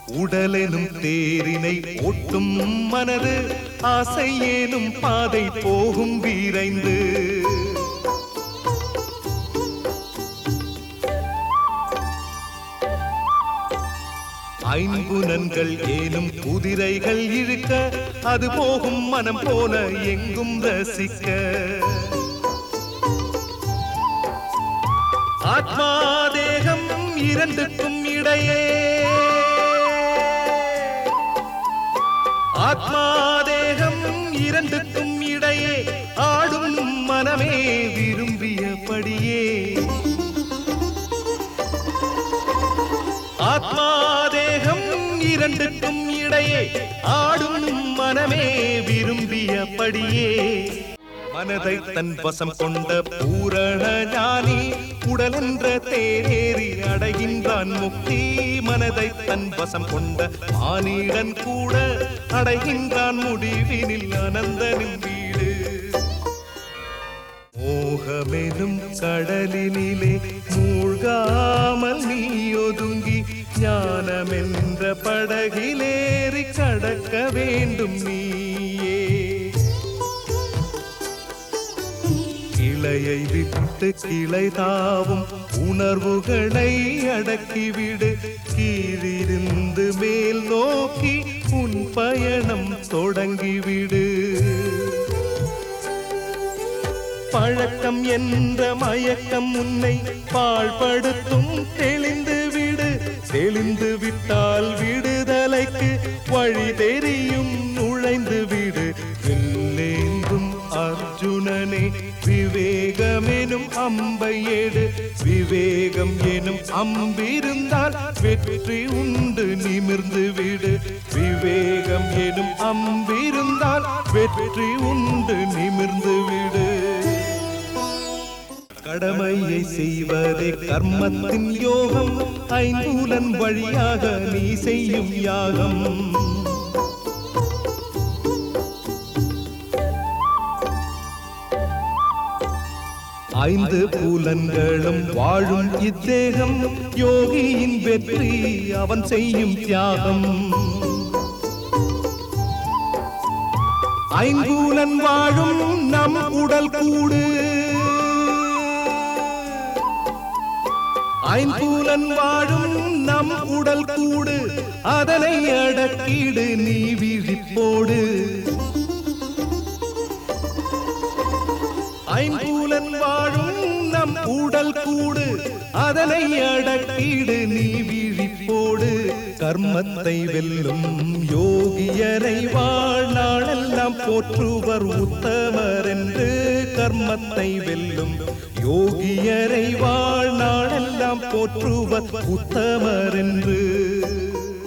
உடலெனும் தேரினை ஓட்டும் மனது ஆசை ஏனும் பாதை போகும் வீரைந்து ஐம்புலன்கள் ஏனும் குதிரைகள் இழுக்க அது போகும் மனம் போல எங்கும் ரசிக்க ஆத்மா தேகம் இரண்டுக்கும் இடையே ஆத்மா தேகம் இரண்டுக்கும் இடையே ஆடும் மனமே விரும்பியபடியே ஆத்மா தேகம் இரண்டுக்கும் இடையே ஆடும் மனமே விரும்பியபடியே மனதை தன் வசம் கொண்ட பூரண ஞானி உடலென்ற தேரேறி அடைகின்றான் முக்தி மனதை தன் வசம் கொண்ட மானிடன் கூட அடைகின்றான் முடிவினில் அனந்தனின் வீடு மோகமெனும் கடலினிலே மூழ்காமல் நீ ஒதுங்கி ஞானமென்ற படகிலேறி கடக்க வேண்டும் நீயே கிளையை விட்டு கிளை தாவும் உணர்வுகளை அடக்கிவிடு கீழிருந்து மேல் நோக்கி உன் பயணம் தொடங்கிவிடு பழக்கம் என்ற மயக்கம் உன்னை பாழ்படுத்தும் தெளிந்து விடு தெளிந்து விட்டால் விடுதலைக்கு வழி தெரியும் நுழைந்து விடு வில்லேந்தும் அர்ஜுனனே விவேகமெனும் அம்பை ஏடு விவேகம் எனும் அம்பிருந்தால் வெற்றி உண்டு நிமிர்ந்து விடு விவேகம் எனும் அம்பிருந்தால் வெற்றி உண்டு நிமிர்ந்து விடு கடமையை செய்வதே கர்மத்தின் யோகம் ஐந்தூலன் வழியாக நீ செய்யும் யாகம் ஐந்து பூலன்களும் வாழும் இத்தேகம் யோகியின் வெற்றி அவன் செய்யும் தியாகம் ஐம்பூலன் வாழும் நம் உடல் கூடு ஐம்பூலன் வாழும் நம் உடல் கூடு அதனை அடக்கிடு நீ விழிப்போடு ஐம்பூலன் வாழும் நம் உடல் கூடு அதனை அடக்கிடு நீ விழிப்போடு கர்மத்தை வெல்லும் யோகியரை வாழ்நாளெல்லாம் போற்றுவர் உத்தமர் என்று கர்மத்தை வெல்லும் யோகியரை வாழ்நாளெல்லாம் போற்றுவர் உத்தமர் என்று